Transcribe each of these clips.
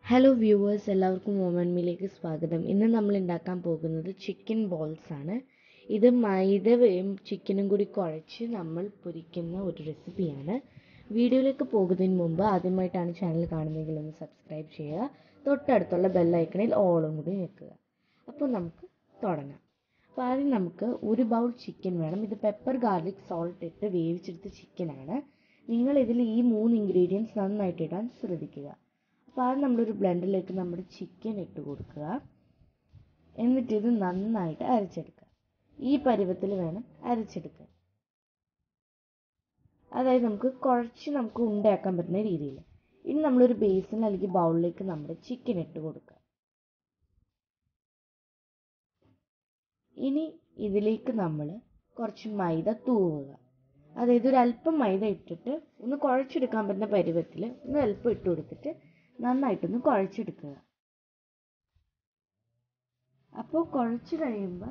hello viewers എല്ലാവർക്കും മോമൻ മീലേക്ക് സ്വാഗതം ഇന്ന് നമ്മൾ ഉണ്ടാക്കാൻ പോകുന്നത് ചിക്കൻ ബോൾസ് ആണ് ഇത് മൈദയും ചിക്കനും കൂടി കുഴച്ച് നമ്മൾ പൊരിക്കുന്ന ഒരു റെസിപ്പിയാണ് വീഡിയോയിലേക്ക് പോകുന്നതിന് മുമ്പ് ആദ്യമായിട്ടാണ് ചാനൽ കാണുന്നതെങ്കിൽ ഒന്ന് സബ്സ്ക്രൈബ് ചെയ്യുക തൊട്ടടുത്തുള്ള ബെല്ലൈക്കണിൽ ഓളും കൂടി നിൽക്കുക അപ്പോൾ നമുക്ക് തുടങ്ങാം അപ്പോൾ ആദ്യം നമുക്ക് ഒരു ബൗൾ ചിക്കൻ വേണം ഇത് പെപ്പർ ഗാർലിക് സോൾട്ട് ഇട്ട് വേവിച്ചെടുത്ത ചിക്കനാണ് നിങ്ങൾ ഇതിൽ ഈ മൂന്ന് ഇൻഗ്രീഡിയൻസ് നന്നായിട്ട് ഇടാൻ ശ്രദ്ധിക്കുക അപ്പോൾ ആദ്യം നമ്മളൊരു ബ്ലെൻഡറിലേക്ക് നമ്മുടെ ചിക്കൻ ഇട്ട് കൊടുക്കുക എന്നിട്ട് ഇത് നന്നായിട്ട് അരച്ചെടുക്കുക ഈ പരുവത്തിൽ വേണം അരച്ചെടുക്കാൻ അതായത് നമുക്ക് കുഴച്ച് നമുക്ക് ഉണ്ടാക്കാൻ പറ്റുന്ന രീതിയിൽ ഇനി നമ്മളൊരു ബേസിൻ അല്ലെങ്കിൽ ബൗളിലേക്ക് നമ്മുടെ ചിക്കൻ ഇട്ട് കൊടുക്കുക ഇനി ഇതിലേക്ക് നമ്മൾ കുറച്ച് മൈദ തൂവുക അതായത് ഒരു അല്പം മൈദ ഇട്ടിട്ട് ഒന്ന് കുഴച്ചെടുക്കാൻ പറ്റുന്ന പരുവത്തിൽ ഒന്ന് അല്പം ഇട്ട് കൊടുത്തിട്ട് നന്നായിട്ടൊന്ന് കുഴച്ചെടുക്കുക അപ്പോൾ കുഴച്ച് കഴിയുമ്പോൾ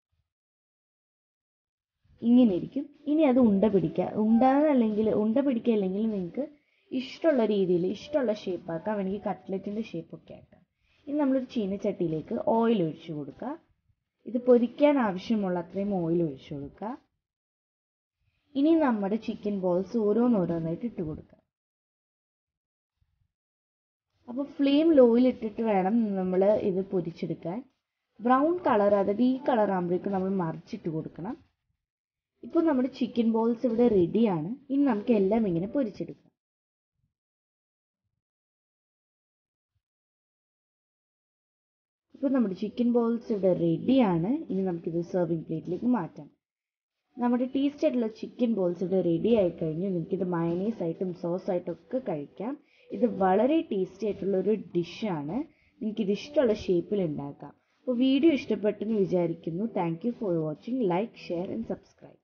ഇങ്ങനെ ഇരിക്കും ഇനി അത് ഉണ്ട പിടിക്കുക ഉണ്ടാകല്ലെങ്കിൽ ഉണ്ട പിടിക്കുക അല്ലെങ്കിൽ നിങ്ങൾക്ക് ഇഷ്ടമുള്ള രീതിയിൽ ഇഷ്ടമുള്ള ഷേപ്പ് ആക്കാം വേണമെങ്കിൽ കട്ട്ലറ്റിൻ്റെ ഷേപ്പൊക്കെ ആക്കാം ഇനി നമ്മളൊരു ചീനച്ചട്ടിയിലേക്ക് ഓയിൽ ഒഴിച്ചു കൊടുക്കുക ഇത് പൊരിക്കാൻ ആവശ്യമുള്ള അത്രയും ഓയിൽ ഒഴിച്ചു കൊടുക്കുക ഇനി നമ്മുടെ ചിക്കൻ ബോൾസ് ഓരോന്നോരോന്നായിട്ട് ഇട്ട് കൊടുക്കുക അപ്പോൾ ഫ്ലെയിം ലോയിൽ ഇട്ടിട്ട് വേണം നമ്മൾ ഇത് പൊരിച്ചെടുക്കാൻ ബ്രൗൺ കളർ അതായത് ഈ കളർ ആകുമ്പോഴേക്കും നമ്മൾ മറിച്ചിട്ട് കൊടുക്കണം ഇപ്പോൾ നമ്മുടെ ചിക്കൻ ബോൾസ് ഇവിടെ റെഡിയാണ് ഇനി നമുക്ക് എല്ലാം ഇങ്ങനെ പൊരിച്ചെടുക്കാം ഇപ്പോൾ നമ്മുടെ ചിക്കൻ ബോൾസ് ഇവിടെ റെഡിയാണ് ഇനി നമുക്കിത് സെർവിങ് പ്ലേറ്റിലേക്ക് മാറ്റാം നമ്മുടെ ടേസ്റ്റ് ആയിട്ടുള്ള ചിക്കൻ ബോൾസ് ഇവിടെ റെഡി ആയി കഴിഞ്ഞു നിങ്ങൾക്കിത് മയനീസ് ആയിട്ടും സോസ് ആയിട്ടും ഒക്കെ കഴിക്കാം ഇത് വളരെ ടേസ്റ്റി ആയിട്ടുള്ള ഒരു ഡിഷാണ് നിങ്ങൾക്കിത് ഇഷ്ടമുള്ള ഷേപ്പിൽ ഉണ്ടാക്കാം അപ്പോൾ വീഡിയോ ഇഷ്ടപ്പെട്ടെന്ന് വിചാരിക്കുന്നു thank you for watching like share and subscribe